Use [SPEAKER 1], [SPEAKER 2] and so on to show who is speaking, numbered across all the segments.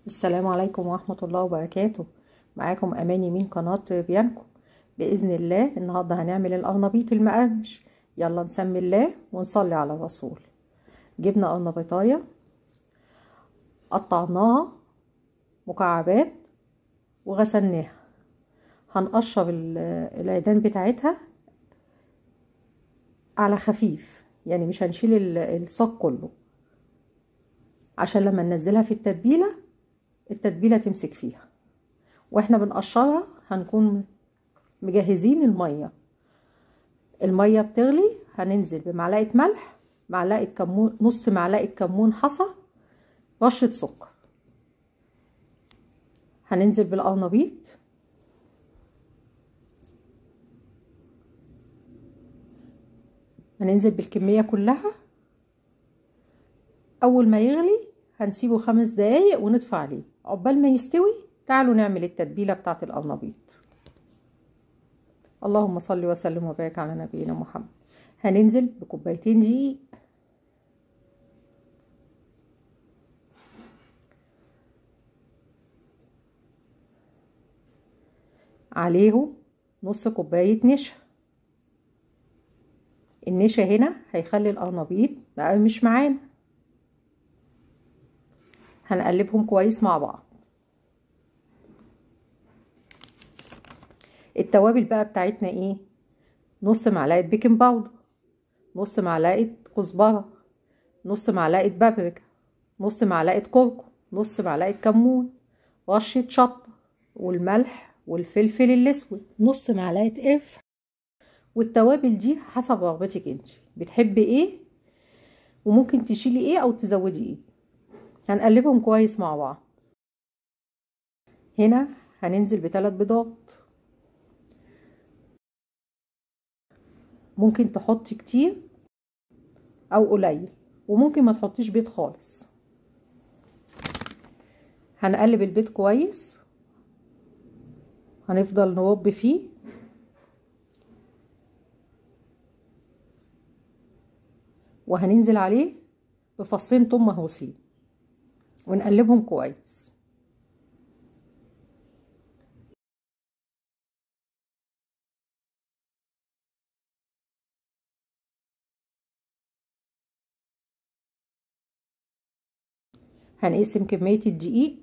[SPEAKER 1] السلام عليكم ورحمة الله وبركاته معاكم أماني من قناة بيانكو بإذن الله النهاردة هنعمل القرنبيط المقرمش يلا نسمي الله ونصلي على الرسول جبنا قرنبيطاية قطعناها مكعبات وغسلناها هنقشر العيدان بتاعتها على خفيف يعني مش هنشيل الصاج كله عشان لما ننزلها في التتبيله التتبيله تمسك فيها واحنا بنقشرها هنكون مجهزين الميه الميه بتغلي هننزل بمعلقه ملح معلقه كمون نص معلقه كمون حصى رشه سكر هننزل بالقرنبيط هننزل بالكميه كلها اول ما يغلي هنسيبه خمس دقايق ونطفي عليه عقبال ما يستوي تعالوا نعمل التتبيله بتاعه القرنبيط اللهم صل وسلم وبارك على نبينا محمد هننزل بكوبايتين دقيق عليهم نص كوبايه نشا النشا هنا هيخلي القرنبيط بقى مش معانا هنقلبهم كويس مع بعض التوابل بقى بتاعتنا ايه نص معلقه بيكنج باودر نص معلقه كزبره نص معلقه بابريكا نص معلقه كركم نص معلقه كمون رشه شطه والملح والفلفل الاسود نص معلقه قرفه والتوابل دي حسب رغبتك انت بتحبي ايه وممكن تشيلي ايه او تزودي ايه هنقلبهم كويس مع بعض هنا هننزل بثلاث بيضات ممكن تحطي كتير او قليل وممكن ما تحطيش بيض خالص هنقلب البيض كويس هنفضل نوب فيه وهننزل عليه بفصين توم مهوسين ونقلبهم كويس هنقسم كمية الدقيق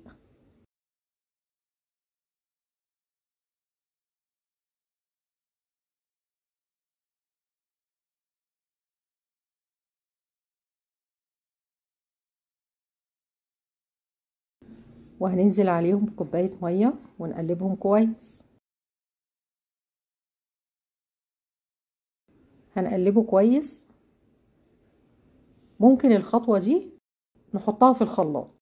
[SPEAKER 1] وهننزل عليهم بكوباية مية ونقلبهم كويس هنقلبه كويس ممكن الخطوة دي نحطها في الخلاط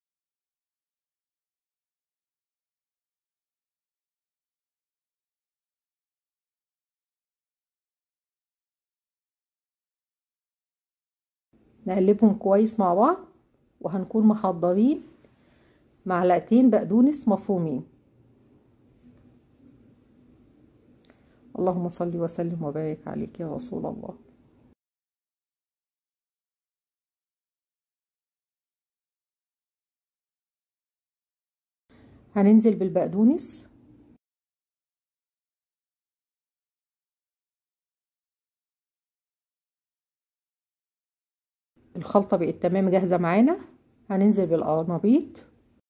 [SPEAKER 1] نقلبهم كويس مع بعض وهنكون محضرين معلقتين بقدونس مفرومين اللهم صل وسلم وبارك عليك يا رسول الله هننزل بالبقدونس الخلطة بقت تمام جاهزة معانا هننزل بالقرنبيط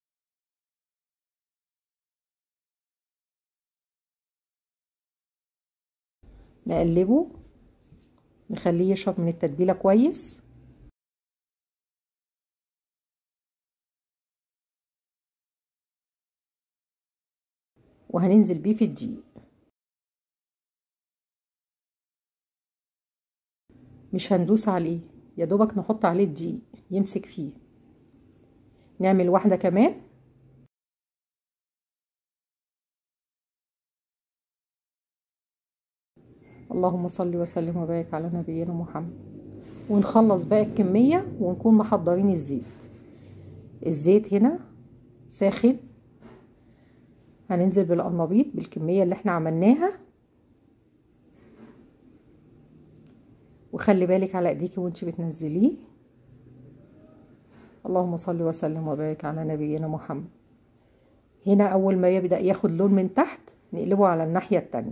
[SPEAKER 1] نقلبه نخليه يشرب من التتبيله كويس وهننزل بيه في الدقيق مش هندوس عليه يا دوبك نحط عليه الدقيق يمسك فيه نعمل واحده كمان اللهم صل وسلم وبارك على نبينا محمد ونخلص بقى الكمية ونكون محضرين الزيت الزيت هنا ساخن هننزل بالقرنبيط بالكمية اللي احنا عملناها وخلي بالك على ايديكي وانتي بتنزليه اللهم صل وسلم وبارك على نبينا محمد هنا اول ما يبدأ ياخد لون من تحت نقلبه على الناحية التانية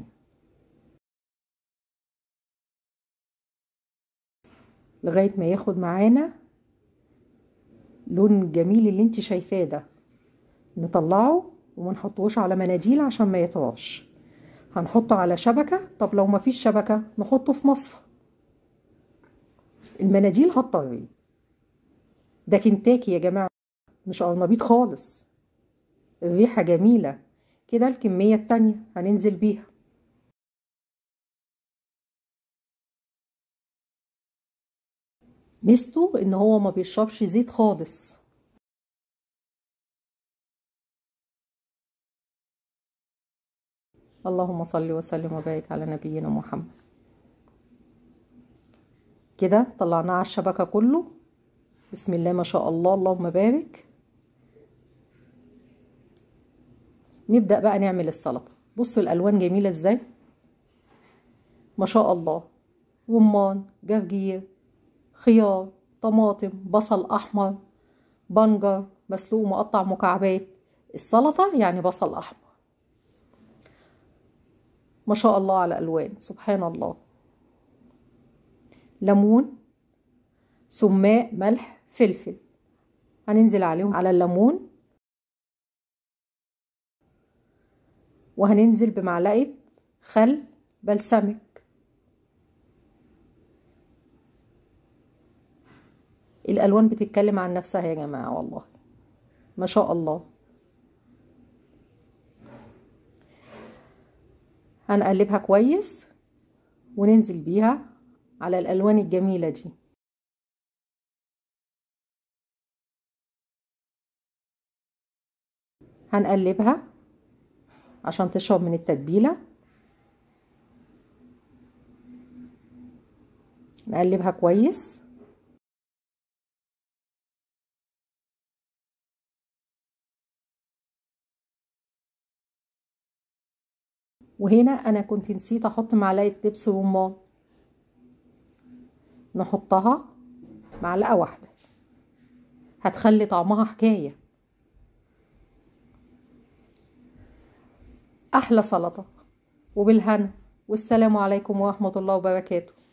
[SPEAKER 1] لغاية ما ياخد معانا لون الجميل اللي انت شايفاه ده نطلعه وما نحطوش على مناديل عشان ما يطراش هنحطه على شبكة طب لو ما فيش شبكة نحطه في مصفى المناديل هتطري ده كنتاكي يا جماعة مش قرنبيط خالص الريحة جميلة كده الكمية التانية هننزل بيها ميزته ان هو ما بيشربش زيت خالص اللهم صل وسلم وبارك على نبينا محمد كده طلعناه على الشبكة كله بسم الله ما شاء الله اللهم بارك نبدأ بقى نعمل السلطة بصوا الألوان جميلة ازاي ما شاء الله رمان جرجير خيار طماطم بصل أحمر بنجر مسلوق مقطع مكعبات السلطة يعني بصل أحمر ما شاء الله على ألوان سبحان الله ليمون سماء ملح فلفل هننزل عليهم على الليمون وهننزل بمعلقة خل بلسمك الألوان بتتكلم عن نفسها يا جماعة والله ما شاء الله هنقلبها كويس وننزل بيها على الألوان الجميلة دي هنقلبها عشان تشرب من التتبيلة نقلبها كويس وهنا انا كنت نسيت احط معلقه دبس رمان نحطها معلقه واحده هتخلي طعمها حكايه احلى سلطه وبالهنا والسلام عليكم ورحمه الله وبركاته